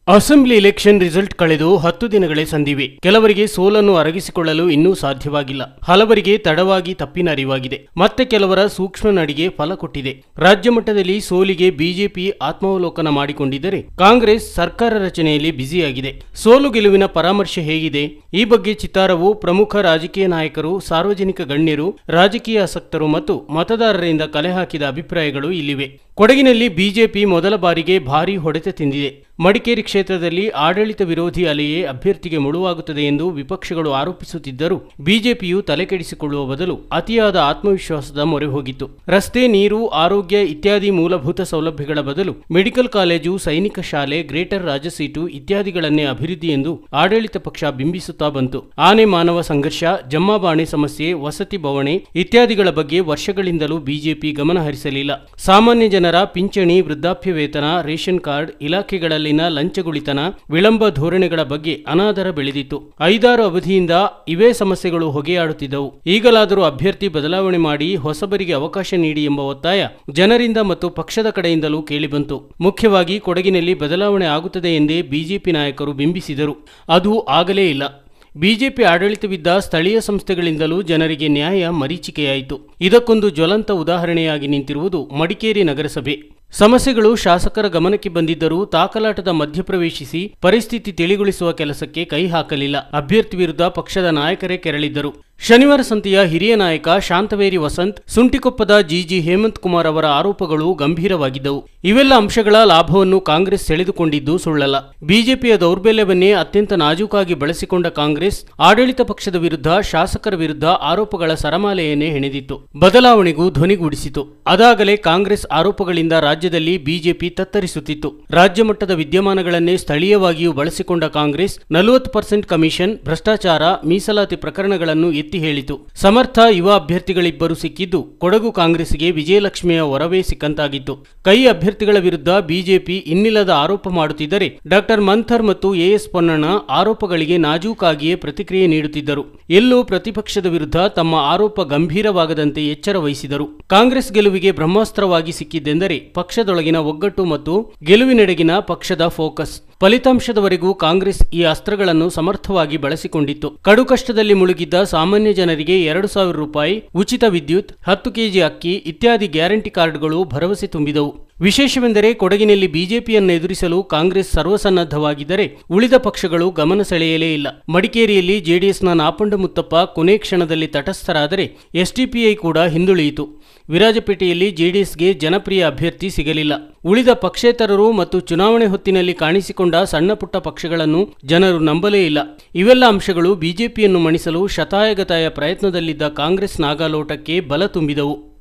assembly election result ಕಳೆದು ಹತ್ತು ದಿನಗಳೇ ಸಂದಿವೆ ಕೆಲವರಿಗೆ ಸೋಲನ್ನು ಅರಗಿಸಿಕೊಳ್ಳಲು ಇನ್ನೂ ಸಾಧ್ಯವಾಗಿಲ್ಲ ಹಲವರಿಗೆ ತಡವಾಗಿ ತಪ್ಪಿನ ಅರಿವಾಗಿದೆ ಮತ್ತೆ ಕೆಲವರ ಸೂಕ್ಷ್ಮ ನಡಿಗೆ ಫಲ ಕೊಟ್ಟಿದೆ ರಾಜ್ಯ ಮಟ್ಟದಲ್ಲಿ ಸೋಲಿಗೆ ಬಿಜೆಪಿ ಆತ್ಮಾವಲೋಕನ ಮಾಡಿಕೊಂಡಿದ್ದರೆ ಕಾಂಗ್ರೆಸ್ ಸರ್ಕಾರ ರಚನೆಯಲ್ಲಿ ಬ್ಯುಸಿಯಾಗಿದೆ ಸೋಲು ಗೆಲುವಿನ ಪರಾಮರ್ಶೆ ಹೇಗಿದೆ ಈ ಬಗ್ಗೆ ಚಿತ್ತಾರವು ಪ್ರಮುಖ ರಾಜಕೀಯ ನಾಯಕರು ಸಾರ್ವಜನಿಕ ಗಣ್ಯರು ರಾಜಕೀಯ ಆಸಕ್ತರು ಮತ್ತು ಮತದಾರರಿಂದ ಕಲೆ ಹಾಕಿದ ಅಭಿಪ್ರಾಯಗಳು ಇಲ್ಲಿವೆ ಕೊಡಗಿನಲ್ಲಿ ಬಿಜೆಪಿ ಮೊದಲ ಬಾರಿಗೆ ಭಾರೀ ಹೊಡೆತ ತಿಂದಿದೆ ಮಡಿಕೇರಿ ಕ್ಷೇತ್ರದಲ್ಲಿ ಆಡಳಿತ ವಿರೋಧಿ ಅಲೆಯೇ ಅಭ್ಯರ್ಥಿಗೆ ಮುಳುವಾಗುತ್ತದೆ ಎಂದು ವಿಪಕ್ಷಗಳು ಆರೋಪಿಸುತ್ತಿದ್ದರೂ ಬಿಜೆಪಿಯು ತಲೆಕೆಡಿಸಿಕೊಳ್ಳುವ ಬದಲು ಅತಿಯಾದ ಆತ್ಮವಿಶ್ವಾಸದ ಮೊರೆ ಹೋಗಿತ್ತು ರಸ್ತೆ ನೀರು ಆರೋಗ್ಯ ಇತ್ಯಾದಿ ಮೂಲಭೂತ ಸೌಲಭ್ಯಗಳ ಬದಲು ಮೆಡಿಕಲ್ ಕಾಲೇಜು ಸೈನಿಕ ಶಾಲೆ ಗ್ರೇಟರ್ ರಾಜಸೀಟು ಇತ್ಯಾದಿಗಳನ್ನೇ ಅಭಿವೃದ್ಧಿ ಎಂದು ಆಡಳಿತ ಪಕ್ಷ ಬಿಂಬಿಸುತ್ತಾ ಬಂತು ಆನೆ ಮಾನವ ಸಂಘರ್ಷ ಜಮ್ಮಾಬಾಣೆ ಸಮಸ್ಯೆ ವಸತಿ ಬವಣೆ ಇತ್ಯಾದಿಗಳ ಬಗ್ಗೆ ವರ್ಷಗಳಿಂದಲೂ ಬಿಜೆಪಿ ಗಮನ ಹರಿಸಲಿಲ್ಲ ಸಾಮಾನ್ಯ ಜನರ ಪಿಂಚಣಿ ವೃದ್ಧಾಪ್ಯ ವೇತನ ರೇಷನ್ ಕಾರ್ಡ್ ಇಲಾಖೆಗಳಲ್ಲಿನ ಲಂಚಗುಳಿತನ ವಿಳಂಬ ಧೋರಣೆಗಳ ಬಗ್ಗೆ ಅನಾದರ ಬೆಳೆದಿತ್ತು ಐದಾರು ಅವಧಿಯಿಂದ ಇವೇ ಸಮಸ್ಯೆಗಳು ಹೊಗೆಯಾಡುತ್ತಿದ್ದವು ಈಗಲಾದರೂ ಅಭ್ಯರ್ಥಿ ಬದಲಾವಣೆ ಮಾಡಿ ಹೊಸಬರಿಗೆ ಅವಕಾಶ ನೀಡಿ ಎಂಬ ಒತ್ತಾಯ ಜನರಿಂದ ಮತ್ತು ಪಕ್ಷದ ಕಡೆಯಿಂದಲೂ ಕೇಳಿಬಂತು ಮುಖ್ಯವಾಗಿ ಕೊಡಗಿನಲ್ಲಿ ಬದಲಾವಣೆ ಆಗುತ್ತದೆ ಎಂದೇ ಬಿಜೆಪಿ ನಾಯಕರು ಬಿಂಬಿಸಿದರು ಅದು ಆಗಲೇ ಇಲ್ಲ ಬಿಜೆಪಿ ಆಡಳಿತವಿದ್ದ ಸ್ಥಳೀಯ ಸಂಸ್ಥೆಗಳಿಂದಲೂ ಜನರಿಗೆ ನ್ಯಾಯ ಮರೀಚಿಕೆಯಾಯಿತು ಇದಕ್ಕೊಂದು ಜ್ವಲಂತ ಉದಾಹರಣೆಯಾಗಿ ನಿಂತಿರುವುದು ಮಡಿಕೇರಿ ನಗರಸಭೆ ಸಮಸ್ಯೆಗಳು ಶಾಸಕರ ಗಮನಕ್ಕೆ ಬಂದಿದ್ದರೂ ತಾಕಲಾಟದ ಮಧ್ಯಪ್ರವೇಶಿಸಿ ಪರಿಸ್ಥಿತಿ ತಿಳಿಗೊಳಿಸುವ ಕೆಲಸಕ್ಕೆ ಕೈ ಹಾಕಲಿಲ್ಲ ಅಭ್ಯರ್ಥಿ ವಿರುದ್ಧ ಪಕ್ಷದ ನಾಯಕರೇ ಕೆರಳಿದ್ದರು ಶನಿವಾರ ಸಂತೆಯ ಹಿರಿಯ ನಾಯಕ ಶಾಂತವೇರಿ ವಸಂತ್ ಸುಂಟಿಕೊಪ್ಪದ ಜಿಜಿ ಹೇಮಂತ್ ಕುಮಾರ್ ಅವರ ಆರೋಪಗಳು ಗಂಭೀರವಾಗಿದ್ದವು ಇವೆಲ್ಲ ಅಂಶಗಳ ಲಾಭವನ್ನು ಕಾಂಗ್ರೆಸ್ ಸೆಳೆದುಕೊಂಡಿದ್ದು ಸುಳ್ಳಲ್ಲ ಬಿಜೆಪಿಯ ದೌರ್ಬಲ್ಯವನ್ನೇ ಅತ್ಯಂತ ನಾಜೂಕಾಗಿ ಬಳಸಿಕೊಂಡ ಕಾಂಗ್ರೆಸ್ ಆಡಳಿತ ಪಕ್ಷದ ವಿರುದ್ಧ ಶಾಸಕರ ವಿರುದ್ಧ ಆರೋಪಗಳ ಸರಮಾಲೆಯನ್ನೇ ಹೆಣೆದಿತ್ತು ಬದಲಾವಣೆಗೂ ಧ್ವನಿಗೂಡಿಸಿತು ಅದಾಗಲೇ ಕಾಂಗ್ರೆಸ್ ಆರೋಪಗಳಿಂದ ರಾಜ್ಯದಲ್ಲಿ ಬಿಜೆಪಿ ತತ್ತರಿಸುತ್ತಿತ್ತು ರಾಜ್ಯ ಮಟ್ಟದ ವಿದ್ಯಮಾನಗಳನ್ನೇ ಸ್ಥಳೀಯವಾಗಿಯೂ ಬಳಸಿಕೊಂಡ ಕಾಂಗ್ರೆಸ್ ನಲವತ್ತು ಪರ್ಸೆಂಟ್ ಕಮಿಷನ್ ಭ್ರಷ್ಟಾಚಾರ ಮೀಸಲಾತಿ ಪ್ರಕರಣಗಳನ್ನು ಎತ್ತಿ ಹೇಳಿತು ಸಮರ್ಥ ಯುವ ಅಭ್ಯರ್ಥಿಗಳಿಬ್ಬರು ಸಿಕ್ಕಿದ್ದು ಕೊಡಗು ಕಾಂಗ್ರೆಸ್ಗೆ ವಿಜಯಲಕ್ಷ್ಮಿಯ ವರವೇ ಸಿಕ್ಕಂತಾಗಿತ್ತು ಕೈ ಅಭ್ಯರ್ಥಿಗಳ ವಿರುದ್ಧ ಬಿಜೆಪಿ ಇನ್ನಿಲ್ಲದ ಆರೋಪ ಮಾಡುತ್ತಿದ್ದರೆ ಡಾಕ್ಟರ್ ಮಂಥರ್ ಮತ್ತು ಎಎಸ್ ಪೊನ್ನಣ್ಣ ಆರೋಪಗಳಿಗೆ ನಾಜೂಕಾಗಿಯೇ ಪ್ರತಿಕ್ರಿಯೆ ನೀಡುತ್ತಿದ್ದರು ಎಲ್ಲೂ ಪ್ರತಿಪಕ್ಷದ ವಿರುದ್ಧ ತಮ್ಮ ಆರೋಪ ಗಂಭೀರವಾಗದಂತೆ ಎಚ್ಚರ ವಹಿಸಿದರು ಕಾಂಗ್ರೆಸ್ ಗೆಲುವಿಗೆ ಬ್ರಹ್ಮಾಸ್ತ್ರವಾಗಿ ಸಿಕ್ಕಿದ್ದೆಂದರೆ ಪಕ್ಷದೊಳಗಿನ ಒಗ್ಗಟ್ಟು ಮತ್ತು ಗೆಲುವಿನೆಡೆಗಿನ ಪಕ್ಷದ ಫೋಕಸ್ ಫಲಿತಾಂಶದವರೆಗೂ ಕಾಂಗ್ರೆಸ್ ಈ ಅಸ್ತ್ರಗಳನ್ನು ಸಮರ್ಥವಾಗಿ ಬಳಸಿಕೊಂಡಿತ್ತು ಕಡು ಕಷ್ಟದಲ್ಲಿ ಮುಳುಗಿದ್ದ ಸಾಮಾನ್ಯ ಜನರಿಗೆ ಎರಡು ಸಾವಿರ ರೂಪಾಯಿ ಉಚಿತ ವಿದ್ಯುತ್ ಹತ್ತು ಕೆಜಿ ಅಕ್ಕಿ ಇತ್ಯಾದಿ ಗ್ಯಾರಂಟಿ ಕಾರ್ಡ್ಗಳು ಭರವಸೆ ತುಂಬಿದವು ವಿಶೇಷವೆಂದರೆ ಕೊಡಗಿನಲ್ಲಿ ಬಿಜೆಪಿಯನ್ನು ಎದುರಿಸಲು ಕಾಂಗ್ರೆಸ್ ಸರ್ವಸನ್ನದ್ಧವಾಗಿದ್ದರೆ ಉಳಿದ ಪಕ್ಷಗಳು ಗಮನ ಸೆಳೆಯಲೇ ಇಲ್ಲ ಮಡಿಕೇರಿಯಲ್ಲಿ ಜೆಡಿಎಸ್ನ ನಾಪಂಡ ಮುತ್ತಪ್ಪ ಕೊನೆ ಕ್ಷಣದಲ್ಲಿ ತಟಸ್ಥರಾದರೆ ಎಸ್ಡಿಪಿಐ ಕೂಡ ಹಿಂದುಳಿಯಿತು ವಿರಾಜಪೇಟೆಯಲ್ಲಿ ಜೆಡಿಎಸ್ಗೆ ಜನಪ್ರಿಯ ಅಭ್ಯರ್ಥಿ ಸಿಗಲಿಲ್ಲ ಉಳಿದ ಪಕ್ಷೇತರರು ಮತ್ತು ಚುನಾವಣೆ ಹೊತ್ತಿನಲ್ಲಿ ಕಾಣಿಸಿಕೊಂಡ ಸಣ್ಣ ಪುಟ್ಟ ಪಕ್ಷಗಳನ್ನು ಜನರು ನಂಬಲೇ ಇಲ್ಲ ಇವೆಲ್ಲ ಅಂಶಗಳು ಬಿಜೆಪಿಯನ್ನು ಮಣಿಸಲು ಶತಾಯಗತಾಯ ಪ್ರಯತ್ನದಲ್ಲಿದ್ದ ಕಾಂಗ್ರೆಸ್ ನಾಗಾಲೋಟಕ್ಕೆ ಬಲ ತುಂಬಿದವು